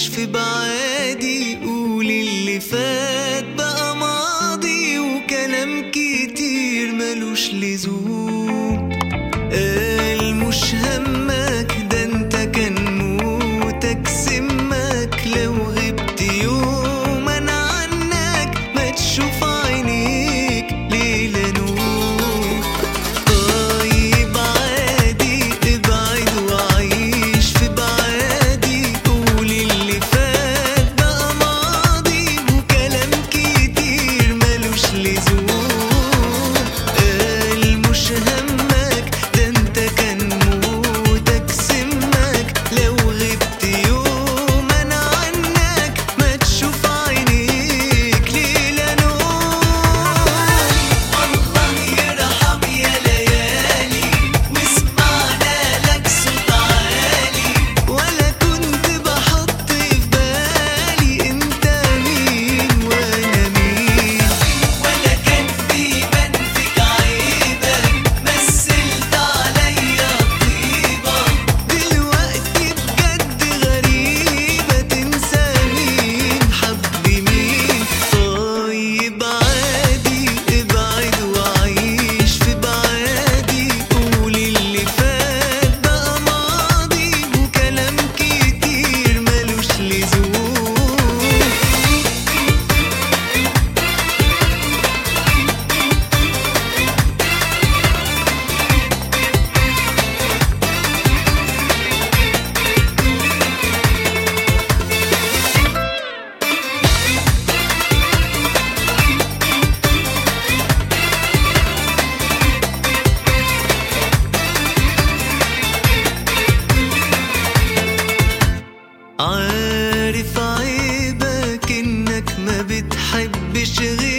وعيش في بعادي قول اللي فات بقى ماضي وكلام كتير ملوش لزوم قال مش همك ده انت كان موتك سمك لو غبت يوم انا عنك ما تشوف عينيك ليلة نور طيب عادي ابعد وعيش في بعادي قول اللي فات بقى ماضي وكلام كتير ملوش لزوم قال مش همك ده انت كان موتك سمك لو غبت يوم انا عنك ما تشوف عينيك ليلة نور والله يرحم يا ليالي واسمعنا لك صوت عالي ولا كنت بحط في بالي انت مين وانا مين ولا كان بيبان فيك عيبك مثلت عليا طيبة دلوقتي بجد غريبة تنسى مين حب مين طيب عادي ابعد وعيش في بعادي قول اللي فات بقى ماضي وكلام كتير ملوش لزوم عارف عيبك انك ما بتحبش غير